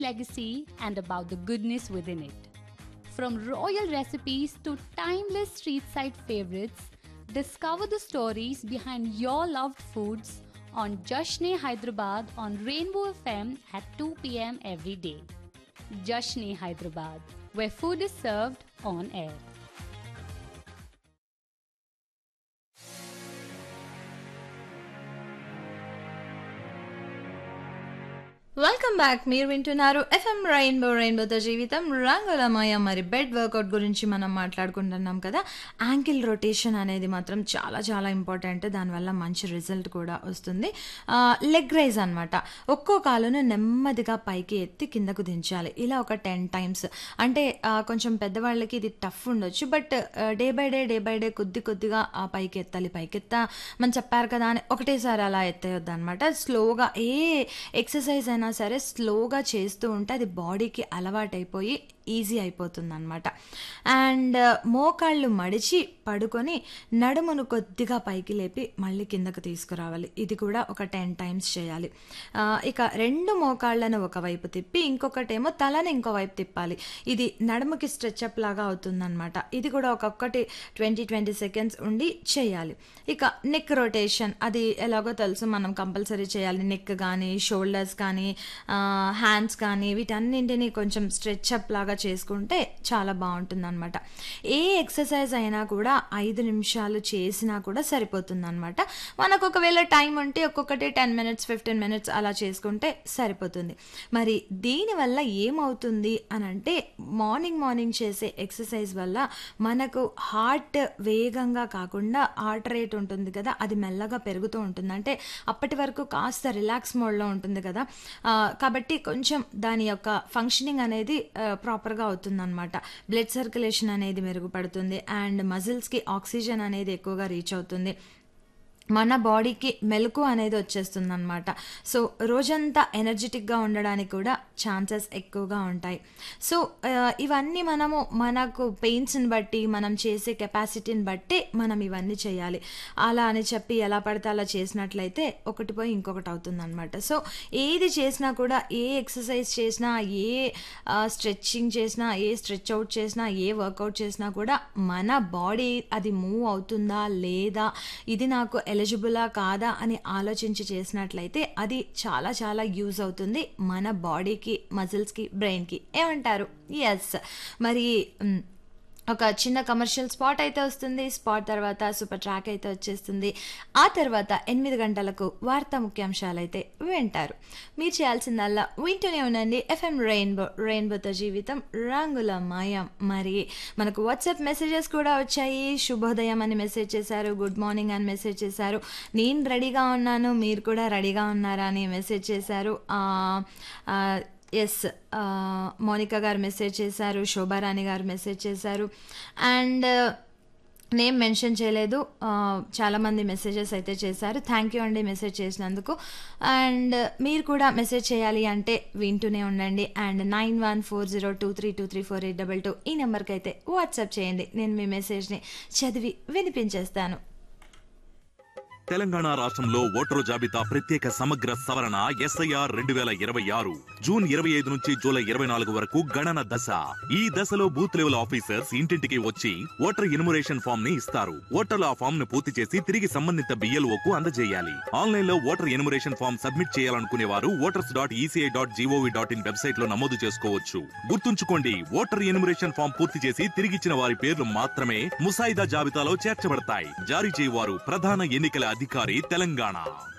legacy and about the goodness within it. From royal recipes to timeless street side favorites, discover the stories behind your loved foods on Jashne Hyderabad on Rainbow FM at 2 pm every day. Jashne Hyderabad, where food is served on air. Welcome back మీరు వింటున్నారు FM rainbow రెయిన్బోతో జీవితం రంగులమయ మరి bed work out గురించి మనం మాట్లాడుకుంటున్నాం కదా ankle rotation అనేది మాత్రం చాలా చాలా ఇంపార్టెంట్ దానివల్ల మంచి రిజల్ట్ కూడా వస్తుంది లెగ్ రైజ్ అనమాట ఒక్కో కాలును నెమ్మదిగా పైకి ఎత్తి కిందకు దించాలి ఇలా ఒక టెన్ టైమ్స్ అంటే ఆ, కొంచెం పెద్దవాళ్ళకి ఇది టఫ్ ఉండొచ్చు but day by day day by day కొద్ది కొద్దిగా ఆ పైకి ఎత్తాలి పైకి ఎత్తా మనం చెప్పారు కదా అని ఒకటేసారి అలా ఎత్తేయొద్దు అనమాట స్లోగా ఏ ఎక్సర్సైజ్ అయినా సరే స్లోగా చేస్తూ ఉంటే అది బాడీకి అలవాటైపోయి ఈజీ అయిపోతుంది అనమాట అండ్ మోకాళ్ళు మడిచి పడుకొని నడుమును కొద్దిగా పైకి లేపి మళ్ళీ కిందకు తీసుకురావాలి ఇది కూడా ఒక టెన్ టైమ్స్ చేయాలి ఆ, ఇక రెండు మోకాళ్ళను ఒకవైపు తిప్పి ఇంకొకటేమో తలని ఇంకో వైపు తిప్పాలి ఇది నడుముకి స్ట్రెచ్అప్ లాగా అవుతుందన్నమాట ఇది కూడా ఒక్కొక్కటి ట్వంటీ ట్వంటీ సెకండ్స్ ఉండి చేయాలి ఇక నెక్ రొటేషన్ అది ఎలాగో తెలుసు మనం కంపల్సరీ చేయాలి నెక్ కానీ షోల్డర్స్ కానీ హ్యాండ్స్ కానీ వీటన్నింటినీ కొంచెం స్ట్రెచ్అప్ లాగా చేసుకుంటే చాలా బాగుంటుంది అనమాట ఏ ఎక్సర్సైజ్ అయినా కూడా ఐదు నిమిషాలు చేసినా కూడా సరిపోతుంది అనమాట మనకు ఒకవేళ టైం ఉంటే ఒక్కొక్కటి టెన్ మినిట్స్ ఫిఫ్టీన్ మినిట్స్ అలా చేసుకుంటే సరిపోతుంది మరి దీనివల్ల ఏమవుతుంది అని అంటే మార్నింగ్ మార్నింగ్ చేసే ఎక్సర్సైజ్ వల్ల మనకు హార్ట్ వేగంగా కాకుండా హార్ట్ రేట్ ఉంటుంది కదా అది మెల్లగా పెరుగుతూ ఉంటుంది అంటే అప్పటి వరకు కాస్త రిలాక్స్ మోడ్లో ఉంటుంది కదా ఆ, కాబట్టి కొంచెం దాని యొక్క ఫంక్షనింగ్ అనేది ప్రాపర్గా అవుతుంది అనమాట బ్లడ్ సర్క్యులేషన్ అనేది మెరుగుపడుతుంది అండ్ మజిల్స్కి ఆక్సిజన్ అనేది ఎక్కువగా రీచ్ అవుతుంది మన బాడీకి మెలకు అనేది వచ్చేస్తుంది అనమాట సో రోజంతా ఎనర్జెటిక్గా ఉండడానికి కూడా ఛాన్సెస్ ఎక్కువగా ఉంటాయి సో ఆ, ఇవన్నీ మనము మనకు పెయిన్స్ని బట్టి మనం చేసే కెపాసిటీని బట్టి మనం ఇవన్నీ చేయాలి అలా అని చెప్పి ఎలా పడితే అలా చేసినట్లయితే ఒకటి పోయి ఇంకొకటి అవుతుంది అనమాట సో ఏది చేసినా కూడా ఏ ఎక్సర్సైజ్ చేసినా ఏ స్ట్రెచ్చింగ్ చేసినా ఏ స్ట్రెచ్ అవుట్ చేసినా ఏ వర్కౌట్ చేసినా కూడా మన బాడీ అది మూవ్ అవుతుందా లేదా ఇది నాకు ఎలిజిబులా కాదా అని ఆలోచించి చేసినట్లయితే అది చాలా చాలా యూజ్ అవుతుంది మన బాడీకి మజిల్స్కి బ్రెయిన్కి ఏమంటారు ఎస్ మరి మ్, ఒక చిన్న కమర్షియల్ స్పాట్ అయితే వస్తుంది స్పాట్ తర్వాత సూపర్ ట్రాక్ అయితే వచ్చేస్తుంది ఆ తర్వాత ఎనిమిది గంటలకు వార్తా ముఖ్యాంశాలు అయితే వింటారు మీరు చేయాల్సిందల్లా వింటూనే ఉండండి ఎఫ్ఎం రెయిన్బో రెయిన్బోతో జీవితం రంగుల మాయం మరి మనకు వాట్సాప్ మెసేజెస్ కూడా వచ్చాయి శుభోదయం అని మెసేజ్ చేశారు గుడ్ మార్నింగ్ అని మెసేజ్ చేశారు నేను రెడీగా ఉన్నాను మీరు కూడా రెడీగా ఉన్నారా అని మెసేజ్ చేశారు ఆ, ఆ, ఎస్ మోనికా గారు మెసేజ్ చేశారు శోభారాణి గారు మెసేజ్ చేశారు అండ్ నేమ్ మెన్షన్ చేయలేదు ఆ, చాలామంది మెసేజెస్ అయితే చేశారు థ్యాంక్ యూ అండి మెసేజ్ చేసినందుకు అండ్ మీరు కూడా మెసేజ్ చేయాలి అంటే వింటూనే ఉండండి and nine one four zero two three two three four eight double two ఈ నెంబర్కి అయితే వాట్సాప్ చేయండి నేను మీ మెసేజ్ని చదివి వినిపించేస్తాను తెలంగాణ రాష్ట్రంలో ఓటరు జాబితా ప్రత్యేక సమగ్ర సవరణ ఎస్ఐఆర్ రెండు వేల ఇరవై ఆరు జూన్ ఇరవై ఐదు నుంచి జూలై ఇరవై నాలుగు వరకు గణన దశ ఈ దశలో బూత్ లెవెల్ ఆఫీసర్స్ ఇంటింటికి వచ్చి ఓటర్ ఇనుమరేషన్ ఫామ్ ని ఇస్తారు ఓటర్లు ఆ ఫామ్ ను పూర్తి చేసి తిరిగి సంబంధిత బిఎల్ఓ కు అందజేయాలి ఆన్లైన్ లో ఓటర్ ఎనుమరేషన్ ఫామ్ సబ్మిట్ చేయాలనుకునే వారు voters dot ECI dot GOV dot in website లో నమోదు చేసుకోవచ్చు గుర్తుంచుకోండి ఓటర్ ఎనుమరేషన్ ఫామ్ పూర్తి చేసి తిరిగిచ్చిన వారి పేర్లు మాత్రమే ముసాయిదా జాబితాలో చేర్చబడతాయి జారీ చేయవారు ప్రధాన ఎన్నికల అధికారి తెలంగాణ